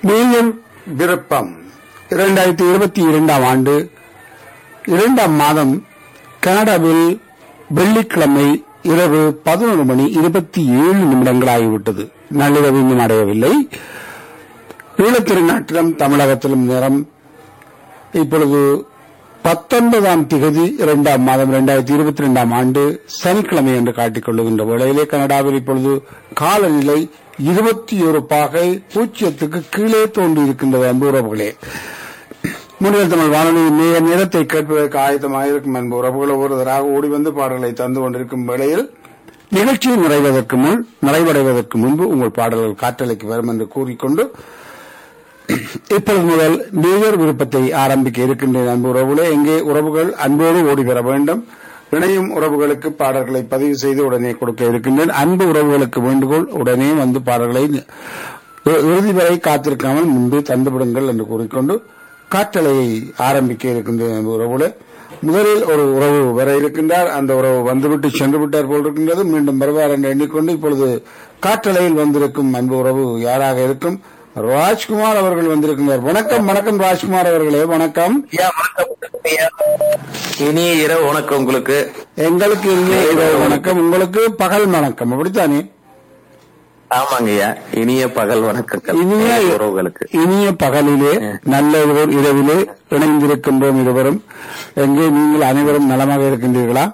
Mayor விருப்பம் இரண்டாயிரத்தி இருபத்தி இரண்டாம் ஆண்டு இரண்டாம் மாதம் கனடாவில் வெள்ளிக்கிழமை இரவு பதினொரு மணி இருபத்தி ஏழு நிமிடங்கள் ஆகிவிட்டது நள்ளிரவு இன்னும் அடையவில்லை ஈழத்திருநாட்டிலும் தமிழகத்திலும் நேரம் இப்பொழுது பத்தொன்பதாம் திகதி இரண்டாம் மாதம் இரண்டாயிரத்தி இருபத்தி ரெண்டாம் ஆண்டு சனிக்கிழமை என்று காட்டிக் கொள்ளுகின்ற வேளையிலே கனடாவில் இப்பொழுது காலநிலை இருபத்தி ஒரு பாகை பூஜ்ஜியத்துக்கு கீழே தோன்றியிருக்கின்றது அன்பு உறவுகளே முன்னில் தமிழ் வானொலியின் நேர நேரத்தை கேட்பதற்கு ஆயத்தமாக இருக்கும் அன்பு உறவுகள் ஒவ்வொருவராக ஓடி வந்து பாடல்களை தந்து கொண்டிருக்கும் வேளையில் நிகழ்ச்சி நிறைவதற்கு முன் நிறைவடைவதற்கு முன்பு உங்கள் பாடல்கள் காற்றலைக்கு வரும் என்று கூறிக்கொண்டு இப்பொழுது முதல் மேயர் விருப்பத்தை ஆரம்பிக்க இருக்கின்றேன் அன்பு உறவுகளே எங்கே உறவுகள் அன்போடு ஓடி வர வேண்டும் இணையும் உறவுகளுக்கு பாடல்களை பதிவு செய்து உடனே கொடுக்க இருக்கின்றேன் அன்பு உறவுகளுக்கு வேண்டுகோள் உடனே வந்து பாடல்களை இ- இறுதி வரை காத்திருக்காமல் முன்பு தந்துவிடுங்கள் என்று கூறிக்கொண்டு காற்றலையை ஆரம்பிக்க இருக்கின்றேன் அன்பு உறவுகளே முதலில் ஒரு உறவு வர இருக்கின்றார் அந்த உறவு வந்துவிட்டு சென்று விட்டார் போல் இருக்கின்றது மீண்டும் வருவார் என்று எண்ணிக்கொண்டு இப்பொழுது காற்றலையில் வந்திருக்கும் அன்பு உறவு யாராக இருக்கும் ராஜ்குமார் அவர்கள் வந்திருக்கின்றார் வணக்கம் வணக்கம் ராஜ்குமார் அவர்களே வணக்கம் ஐயா வணக்கம் ஐயா. இனிய இரவு வணக்கம் உங்களுக்கு எங்களுக்கு இனிய இரவு வணக்கம் உங்களுக்கு பகல் வணக்கம் அப்படித்தானே ஆமாங்க ஐயா இனிய பகல் வணக்கங்கள் இனிய உறவுகளுக்கு இனிய பகலிலே நல்ல ஒரு இரவிலே இணைந்திருக்கின்றோம் இருவரும் எங்கே நீங்கள் அனைவரும் நலமாக இருக்கின்றீர்களா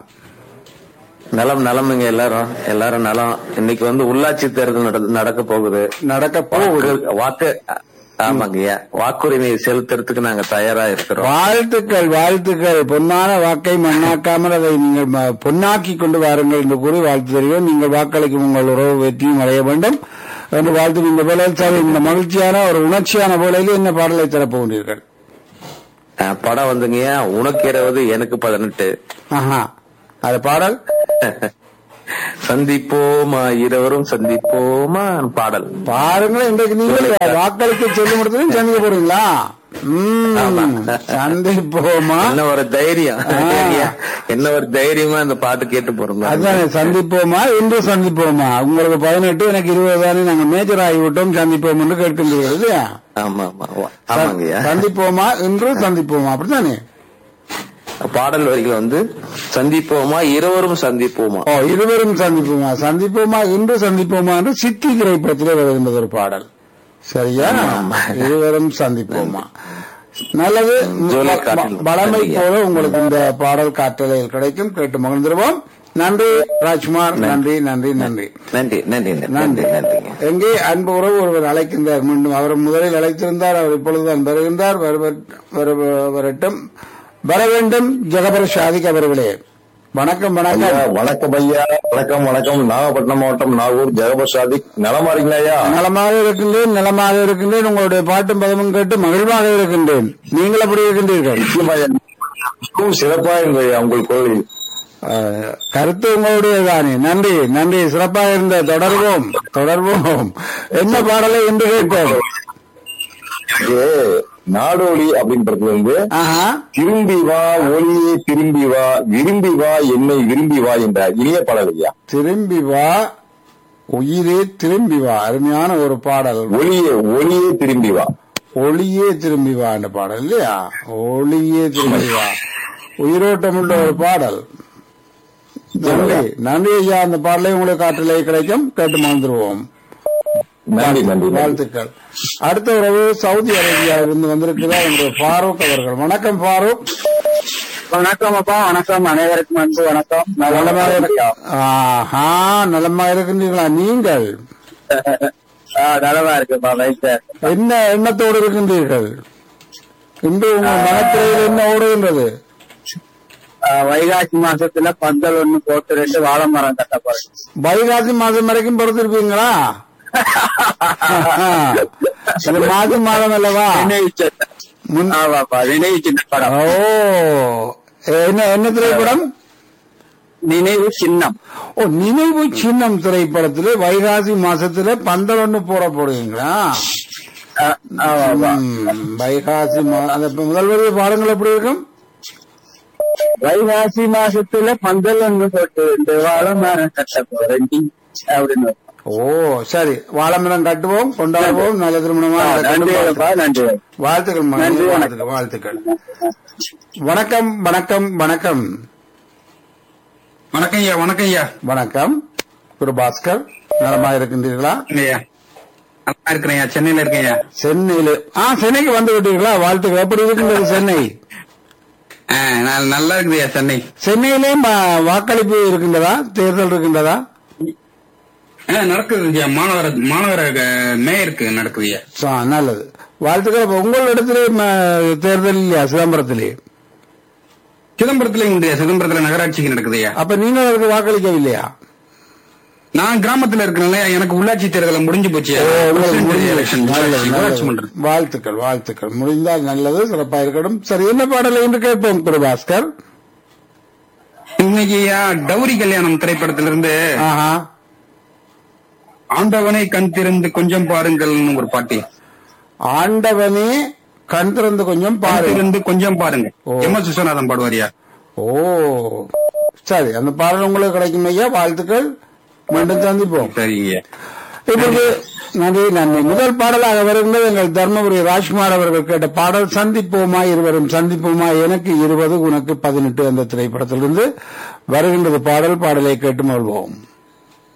நலம் நலமுங்க எல்லாரும் எல்லாரும் நலம் இன்னைக்கு வந்து உள்ளாட்சி தேர்தல் நட- நடக்க போகுது நடக்க போகுது வாக்கு- வாக்கு ஆமாங்க ஐயா வாக்குரிமை செலுத்துறதுக்கு நாங்க தயாரா இருக்கிறோம் வாழ்த்துக்கள் வாழ்த்துக்கள் பொன்னான வாக்கை மண்ணாக்காமல் அதை நீங்கள் ம- பொன்னாக்கி கொண்டு வாருங்கள் என்று கூறி வாழ்த்து தெரியும் நீங்கள் வாக்களிக்கும் உங்கள் உறவு வெற்றியும் அடைய வேண்டும் என்று வாழ்த்து இந்த வேலையில் சார் இந்த மகிழ்ச்சியான ஒரு உணர்ச்சியான வேலையில் என்ன பாடலை தரப்போகிறீர்கள் அஹ், படம் வந்துங்க ஐயா, உனக்கு இருபது எனக்கு பதினெட்டு ஆஹா அது பாடல் சந்திப்போமா இருவரும் சந்திப்போமா பாடல் பாருங்களேன் இன்றைக்கு நீங்கள் வாக்களிக்க செல்லும் இடத்துலையும் சந்திக்க போறீங்களா ம், சந்திப்போமா என்ன ஒரு தைரியம் ஆ. என்ன ஒரு தைரியமா இந்த பாட்டு கேட்டு போறோம் அதுதானே சந்திப்போமா இன்று சந்திப்போமா உங்களுக்கு பதினெட்டு எனக்கு இருபது தானே நாங்க மேஜர் ஆகிவிட்டோம் சந்திப்போம் என்று கேட்கின்றீர்கள் இல்லையா ஆமா ஆமா வா- ஆமாங்கய்யா சந்திப்போமா இன்று சந்திப்போமா அப்படித்தானே பாடல் வரிகள் வந்து சந்திப்போமா இருவரும் சந்திப்போமா ஓ இருவரும் சந்திப்போமா சந்திப்போமா இன்று சந்திப்போமா என்று சித்தி திரைப்படத்திலே வருகின்றது ஒரு பாடல் சரியா இருவரும் சந்திப்போமா நல்லது ஜோலை ப- காட்டில் பழமை நன்றியா. போல உங்களுக்கு இந்த பாடல் காற்றலையில் கிடைக்கும் கேட்டு மகிழ்ந்துருவோம் நன்றி ராஜ்குமார் நன்றி நன்றி நன்றி நன்றி நன்றி நன்றி நன்றி நன்றிங்க எங்கே அன்பு உறவு ஒருவர் அழைக்கின்றார் மீண்டும் அவர் முதலில் அழைத்திருந்தார் அவர் இப்பொழுதுதான் வருகின்றார் வருவ- வரு- வரட்டும் வர வேண்டும் ஜெகபர ஷாதிக் அவர்களே வணக்கம் ஐயா வணக்கம் வணக்கம் ஐயா வணக்கம் வணக்கம் நாகப்பட்டினம் மாவட்டம் நாகூர் ஜெகபர் சாதிக் நலமா இருக்கீங்களா ஐயா நலமாக இருக்கின்றேன் நலமாக இருக்கின்றேன் உங்களுடைய பாட்டும் பதமும் கேட்டு மகிழ்வாக இருக்கின்றேன் நீங்கள் எப்படி இருக்கின்றீர்கள் நிச்சயமா ஐயா. மிகவும் சிறப்பா இருந்தது ஐயா உங்கள் கோவில் அஹ், கருத்து உங்களுடையதானே நன்றி நன்றி சிறப்பாக இருந்த தொடர்வோம் தொடர்வோம் என்ன பாடலை என்று கேட்போம் இது நாடோடி அப்படின்றது வந்து ஆஹா திரும்பி வா ஒளியே திரும்பி வா விரும்பி வா என்னை விரும்பி வா என்ற இனிய பாடல் ஐயா திரும்பி வா உயிரே திரும்பி வா அருமையான ஒரு பாடல் ஒளியே ஒளியே திரும்பி வா ஒளியே திரும்பி வா என்ற பாடல் இல்லையா ஒளியே திரும்பி வா உயிரோட்டமுள்ள ஒரு பாடல் நன்றி நன்றி ஐயா அந்த பாடலை உங்களுக்கு காற்றிலே கிடைக்கும் கேட்டு மறந்துடுவோம் நன்றி நன்றி நன்றி வாழ்த்துக்கள் அடுத்த உறவு சவுதி அரேபியாவிலிருந்து வந்திருக்கிறார் என்னுடைய ஃபாரூக் அவர்கள் வணக்கம் ஃபாரூக் வணக்கம் அப்பா வணக்கம் அனைவருக்கும் அன்பு வணக்கம் நலமாக இருக்க- ஆஹா நலமாக இருக்கின்றீர்களா நீங்கள் நலமா இருக்குப்பா வைத்தர் என்ன எண்ணத்தோடு இருக்கின்றீர்கள் இன்று உங்கள் மனத்திரையில் என்ன ஓடுகின்றது வைகாசி மாசத்துல பந்தல் ஒண்ணு போட்டு ரெண்டு வாழை மரம் கட்ட போறேன் வைகாசி மாதம் வரைக்கும் பொறுத்திருப்பீங்களா இது மாதம் மாதம் அல்லவா நினைவு சின்னம். முன் ஆமாப்பா நினைவு சின்ன படம் ஓ என்ன என்ன திரைப்படம் நினைவு சின்னம் ஓ நினைவு சின்னம் திரைப்படத்திலே வைகாசி மாசத்துல பந்தல் ஒண்ணு போட போடுவீங்களா ஆ, ஆமாப்பா ம், வைகாசி மா- அந்த இப்ப முதல் வரி பாடங்கள் எப்படி இருக்கும் வைகாசி மாசத்துல பந்தல் ஒண்ணு போட்டு ரெண்டு வாழை மரம் கட்ட போறேன் அப்படின்னு ஓ சரி வாழமரம் கட்டுவோம் கொண்டாடுவோம் நல்ல திருமணமா நன்றி நடக்கட்டும். அப்பா நன்றி வாழ்த்துக்கள் மகனே, நன்றி, வாழ்த்துக்கள் வாழ்த்துக்கள் வணக்கம் வணக்கம் வணக்கம் வணக்கம் ஐயா வணக்கம் ஐயா வணக்கம் குரு பாஸ்கர் நலமா இருக்கின்றீர்களா ஐயா நல்லா இருக்கிறேன் ஐயா சென்னையில இருக்கேன் ஐயா சென்னையில ஆ சென்னைக்கு வந்து விட்டீர்களா வாழ்த்துக்கள் எப்படி இருக்கின்றது சென்னை ஆ, நான் நல்லா இருக்குது ஐயா சென்னை சென்னையிலேயும் வா- வாக்களிப்பு இருக்கின்றதா தேர்தல் இருக்கின்றதா ஆ, நடக்குது ஐயா மாநகர மாநகர அஹ், மேயருக்கு நடக்குது ஐயா ஆ, நல்லது வாழ்த்துக்கள் அப்ப உங்களிடத்திலே ம- தேர்தல் இல்லையா சிதம்பரத்திலே சிதம்பரத்திலயும் உண்டு ஐயா சிதம்பரத்துல நகராட்சிக்கு நடக்குது ஐயா அப்ப நீங்கள் அதற்கு வாக்களிக்கவில்லையா நான் கிராமத்துல இருக்கனால எனக்கு உள்ளாட்சி தேர்தல் முடிஞ்சு போச்சு ஐயா. ஓ, உங்களுக்கு President முடிஞ்சது. election, நல்லது, உள்ளாட்சி நல்லது. மன்றம். வாழ்த்துக்கள் வாழ்த்துக்கள் முடிந்தால் நல்லது சிறப்பா இருக்கட்டும் சரி என்ன பாடல் என்று கேட்போம் குரு பாஸ்கர் இன்னைக்கு ஐயா டௌரி கல்யாணம் திரைப்படத்திலிருந்து ஆஹா ஆண்டவனை கண் திறந்து கொஞ்சம் பாருங்கள்னு ஒரு பாட்டு ஆண்டவனே கண் திறந்து கொஞ்சம் கண் பாரு திறந்து கொஞ்சம் பாருங்க ஓ. எம் எஸ் விஸ்வநாதன் பாடுவாரியா ஓ சரி அந்த பாடல் உங்களுக்கு கிடைக்கும் ஐயா வாழ்த்துக்கள் மீண்டும் சந்திப்போம் சரிங்க ஐயா இப்பொழுது நன்றி நன்றி முதல் பாடலாக வருகின்றது எங்கள் தர்மபுரி ராஜ்குமார் அவர்கள் கேட்ட பாடல் சந்திப்போமா இருவரும் சந்திப்போமா எனக்கு இருபது உனக்கு பதினெட்டு அந்த திரைப்படத்திலிருந்து வருகின்றது பாடல் பாடலை கேட்டு மகிழ்வோம்